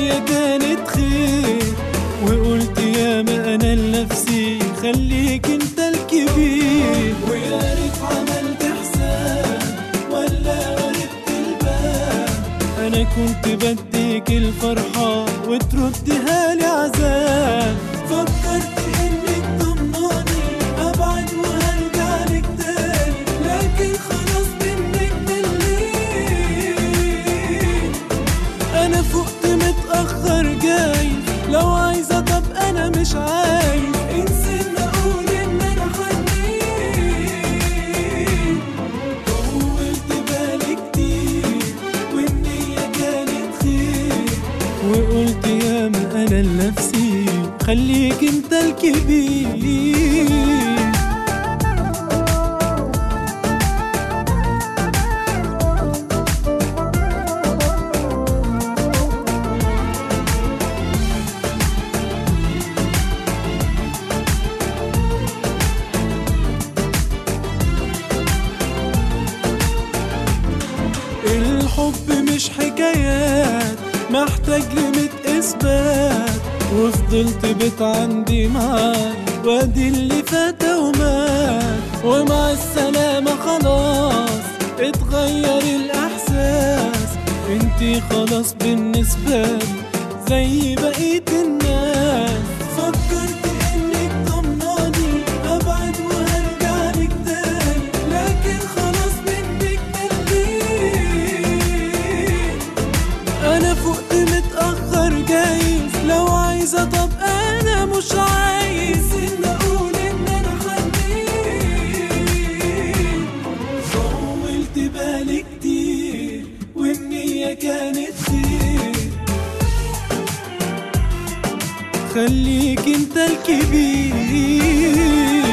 والنية كانت خير وقلت يا ما انا لنفسي خليك انت الكبير ويا ريت عملت حساب ولا غرقت الباب انا كنت بديك الفرحة وتردها لي عذاب فكرت انك ضمناني ابعد وهرجع لك تاني لكن خلاص منك مليت انا فقت متأخر جاي لو عايزة طب انا مش عايز انسى ان اقول ان انا حنين طولت بالي كتير والنية كانت خير وقلت يا ما انا لنفسي خليك انت الكبير الحب مش حكايات محتاج لمية إثبات وفضلت بيت عندي معاك وادي اللي فات ومات ومع السلامة خلاص اتغير الإحساس انتي خلاص بالنسبة لي زي بقية الناس فكرت انك ضمناني ابعد وهرجع لك تاني لكن خلاص منك مليت انا فقت متأخر جايز لو عايزة طب انا مش عايز ان اقول ان انا حنين طولت بالي كتير والنية كانت خير خليك انت الكبير